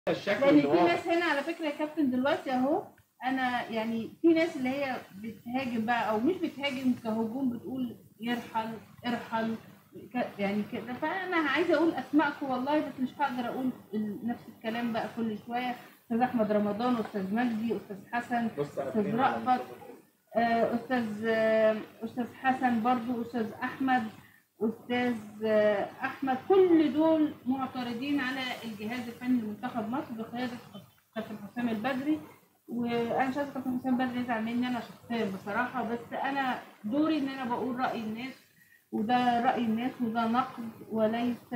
الشكل لان اللي في واضح ناس هنا على فكره يا كابتن دلوقتي اهو انا يعني في ناس اللي هي بتهاجم بقى او مش بتهاجم كهجوم بتقول يرحل ارحل ك- يعني كده فانا عايزه اقول اسمائكم والله بس مش هقدر اقول ال- نفس الكلام بقى كل شويه استاذ احمد رمضان استاذ مجدي استاذ حسن بص على أستاذ فين على رأفت. الميكروفون. آه، استاذ آه، استاذ حسن برضو استاذ احمد استاذ آه، احمد كل دول معترضين على الجهاز الفني لمنتخب مصر بقياده كابتن حسام البدري وانا مش عايزه كابتن حسام البدري يزعل مني انا شخصيا بصراحه بس انا دوري ان انا بقول راي الناس وده راي الناس وده نقد وليس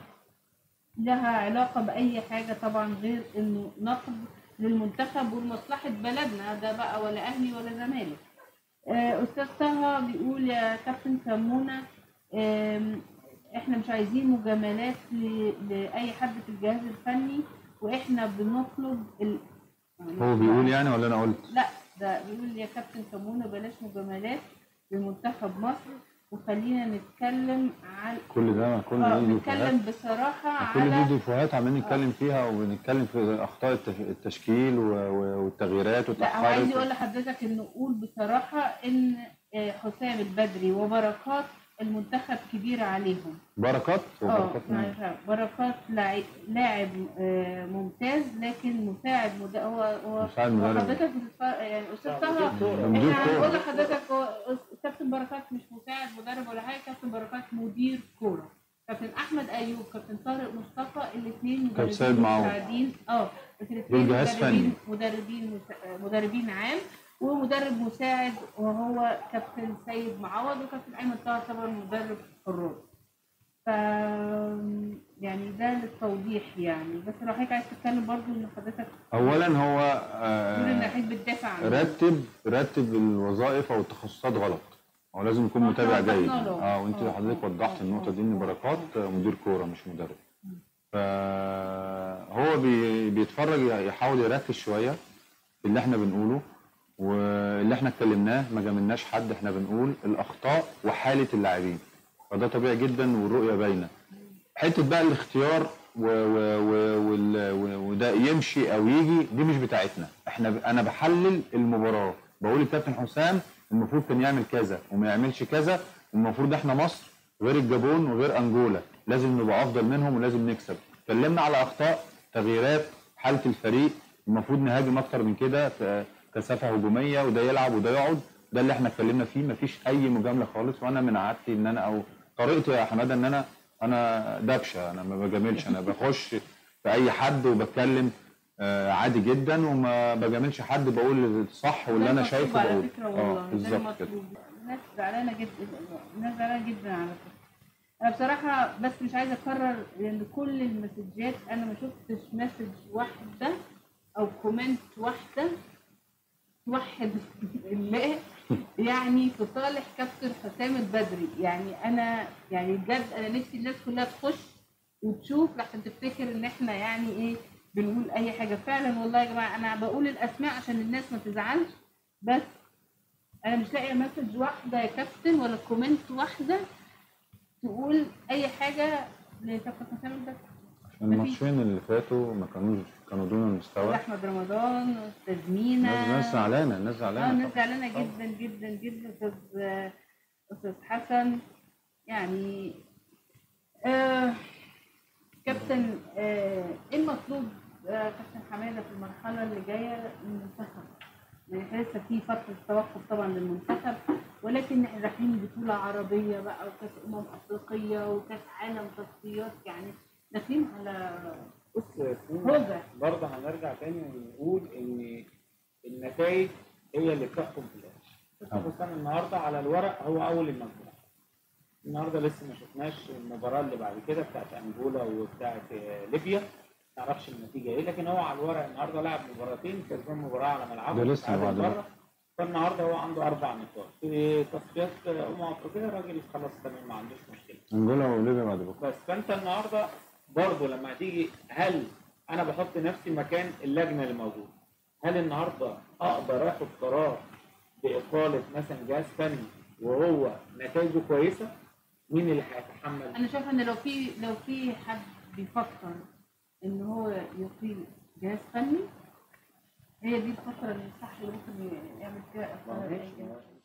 لها علاقه باي حاجه طبعا غير انه نقد للمنتخب ولمصلحه بلدنا ده بقى ولا اهلي ولا زمالك آه، استاذ طه بيقول يا كابتن سمونه آم، احنا مش عايزين مجاملات ل- لاي حد في الجهاز الفني واحنا بنطلب ال... هو بيقول يعني ولا انا قلت لا ده بيقول يا كابتن سمونه بلاش مجاملات لمنتخب مصر وخلينا نتكلم عن كل ده كل اه دي ديفوهات نتكلم بصراحه كل دي على ديفوهات عمالين نتكلم فيها وبنتكلم في اخطاء التش- التشكيل و- و- والتغييرات لا هو عايز يقول وتاخرت لحضرتك انه قول بصراحه ان آه، حسام البدري وبركات المنتخب كبير عليهم بركات اه وبركات مين؟ يعني بركات لاعب لاعب آه، ممتاز لكن مساعد مد... هو هو مساعد مدرب. حضرتك بتتفرج يعني استاذ لا، طه مدير كورة. مدير احنا كورة. هنقول لحضرتك هو كابتن بركات مش مساعد مدرب ولا حاجه كابتن بركات مدير كوره كابتن احمد ايوب كابتن طارق مصطفى الاثنين كابتن سيد مدربين معوض. مساعدين اه بس الاثنين جهاز مدربين مدربين مس- مدربين عام ومدرب مساعد وهو كابتن سيد معوض وكابتن ايمن طاهر طبعا مدرب حراس ف يعني ده للتوضيح يعني بس لو حضرتك عايز تتكلم برضو ان حضرتك اولا هو تقول ان آه حضرتك بتدافع عن رتب رتب الوظائف او التخصصات غلط هو لازم يكون آه، متابع وضحنا جيد له. اه وانت آه، حضرتك آه، وضحت آه، النقطه آه، دي ان آه، بركات آه. مدير كوره مش مدرب مم. فهو بي بيتفرج يحاول يركز شويه في اللي احنا بنقوله واللي احنا اتكلمناه ما جاملناش حد احنا بنقول الاخطاء وحاله اللاعبين فده طبيعي جدا والرؤيه باينه حته بقى الاختيار و و و وال- و وده يمشي او يجي دي مش بتاعتنا احنا ب... انا بحلل المباراه بقول الكابتن حسام المفروض كان يعمل كذا وما يعملش كذا المفروض احنا مصر غير الجابون وغير انجولا لازم نبقى افضل منهم ولازم نكسب اتكلمنا على اخطاء تغييرات حاله الفريق المفروض نهاجم اكتر من كده ف- كثافه هجوميه وده يلعب وده يقعد ده اللي احنا اتكلمنا فيه مفيش اي مجامله خالص وانا من عادتي ان انا او طريقتي يا حماده ان انا انا دبشه انا ما بجاملش انا بخش في اي حد وبتكلم آه، عادي جدا وما بجاملش حد بقول الصح واللي ده انا المطلوب شايفه على بقول فكره والله ده بالظبط كده المطلوب الناس زعلانه جدا الناس زعلانه جدا على فكره انا بصراحه بس مش عايزه اكرر لان كل المسجات انا ما شفتش مسج واحده او كومنت واحده توحد الله يعني في صالح كابتن حسام البدري يعني انا يعني بجد انا نفسي الناس كلها تخش وتشوف لحسن تفتكر ان احنا يعني ايه بنقول اي حاجه فعلا والله يا جماعه انا بقول الاسماء عشان الناس ما تزعلش بس انا مش لاقيه مسج واحده يا كابتن ولا كومنت واحده تقول اي حاجه لكابتن حسام البدري عشان الماتشين اللي فاتوا ما كانوش كانوا دون المستوى احمد رمضان استاذ مينا الناس الناس زعلانه الناس اه زعلانه الناس طبعاً. زعلانه جدا جدا جدا استاذ استاذ حسن يعني آه كابتن آه ايه المطلوب آه كابتن حماده في المرحله اللي جايه للمنتخب؟ يعني احنا لسه في فتره توقف طبعا للمنتخب ولكن احنا رايحين بطوله عربيه بقى وكاس امم افريقيه وكاس عالم تصفيات يعني داخلين على بص يا ياسمين هوجه برضه هنرجع تاني ونقول ان النتائج هي اللي بتحكم في الاخر كابتن حسام النهارده على الورق هو اول المجموعه النهارده لسه ما شفناش المباراه اللي بعد كده بتاعت انجولا وبتاعت آه، ليبيا ما نعرفش النتيجه ايه لكن هو على الورق النهارده لعب مباراتين كسبان مباراه على ملعبه ده لسه تعادل بعد بره. بقى. فالنهارده هو عنده اربع نقاط في تصفيات آه، امم افريقيا الراجل خلاص تمام ما عندوش مشكله انجولا وليبيا بعد بكره بس فانت النهارده برضه لما تيجي هل انا بحط نفسي مكان اللجنه اللي موجوده هل النهارده اقدر اخد قرار باقاله مثلا جهاز فني وهو نتائجه كويسه مين اللي هيتحمل انا شايفه ان لو في لو في حد بيفكر ان هو يقيم جهاز فني هي دي الفتره اللي صح اللي ممكن يعمل فيها ما هو اختيار ماشي الأيام. ما هو-